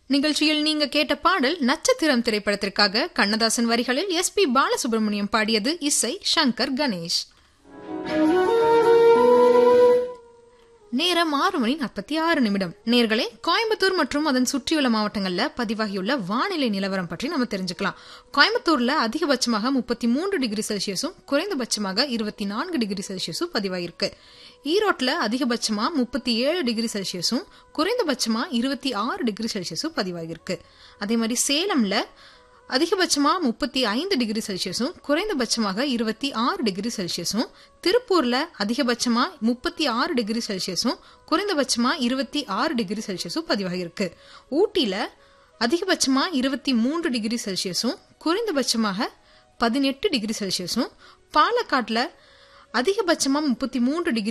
நிகழ்ச்சியில் நீங்க கேட்ட பாடல் நட்சத்திரம் திரைப்படத்திற்காக கண்ணதாசன் வரிகளில் எஸ் பி பாலசுப்ரமணியம் பாடியது இசை சங்கர் கணேஷ் நேரம் ஆறு மணி நாற்பத்தி ஆறு நிமிடம் நேர்களே கோயம்புத்தூர் மற்றும் அதன் சுற்றியுள்ள மாவட்டங்கள்ல பதிவாகியுள்ள வானிலை நிலவரம் பற்றி நம்ம தெரிஞ்சுக்கலாம் கோயம்புத்தூர்ல அதிகபட்சமாக முப்பத்தி மூன்று டிகிரி செல்சியஸும் குறைந்தபட்சமாக இருபத்தி நான்கு டிகிரி செல்சியஸும் பதிவாகிருக்கு ஈரோட்ல அதிகபட்சமா முப்பத்தி ஏழு டிகிரி செல்சியஸும் குறைந்தபட்சமா இருபத்தி ஆறு டிகிரி செல்சியஸும் பதிவாகிருக்கு அதே மாதிரி சேலம்ல அதிகபட்சமா முப்பத்தி ஐந்து டிகிரி செல்சியஸும் குறைந்தபட்சமாக இருபத்தி ஆறு டிகிரி செல்சியஸும் திருப்பூர்ல அதிகபட்சமா முப்பத்தி ஆறு டிகிரி செல்சியஸும் குறைந்தபட்சமா இருபத்தி ஆறு டிகிரி செல்சியஸும் பதிவாகியிருக்கு ஊட்டியில அதிகபட்சமா இருபத்தி மூன்று டிகிரி செல்சியஸும் குறைந்தபட்சமாக பதினெட்டு டிகிரி செல்சியஸும் பாலக்காட்டுல அதிகபட்சமா முப்பத்தி மூன்று டிகிரி